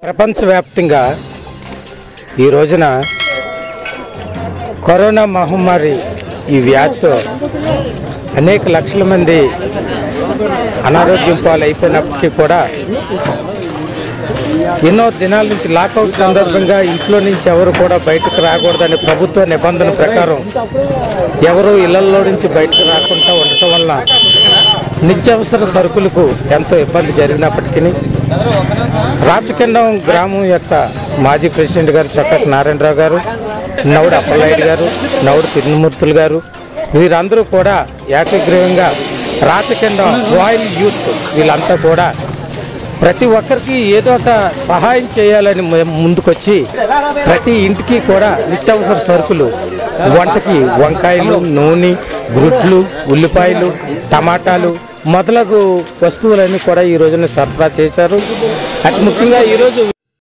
ప్రపంచవ్యాప్తంగా ఈ రోజున కరోనా మహమ్మారి ఈ వ్యాధితో అనేక లక్షల మంది అనారోగ్యం పాలైపోయినప్పటికీ కూడా ఎన్నో దినాల నుంచి లాకౌట్ సందర్భంగా ఇంట్లో నుంచి ఎవరు కూడా బయటకు రాకూడదని ప్రభుత్వ నిబంధన ప్రకారం ఎవరు ఇళ్లలో నుంచి బయటకు రాకుండా ఉండటం వల్ల నిత్యావసర సరుకులకు ఎంతో ఇబ్బంది జరిగినప్పటికీ రాచకొండం గ్రామం యొక్క మాజీ ప్రెసిడెంట్ గారు చక్కటి నారాయణరావు గారు నవుడు అప్పలనాయుడు గారు నవుడు తిరుమూర్తులు గారు వీరందరూ కూడా ఏకగ్రీవంగా రాచకొండం రాయల్ యూత్ వీళ్ళంతా కూడా ప్రతి ఒక్కరికి ఏదో ఒక సహాయం చేయాలని మేము ముందుకొచ్చి ప్రతి ఇంటికి కూడా నిత్యావసర సరుకులు వంటకి వంకాయలు నూనె గుడ్లు ఉల్లిపాయలు టమాటాలు మొదలగు వస్తువులన్నీ కూడా ఈ రోజున సరఫరా చేశారు అతి ముఖ్యంగా ఈరోజు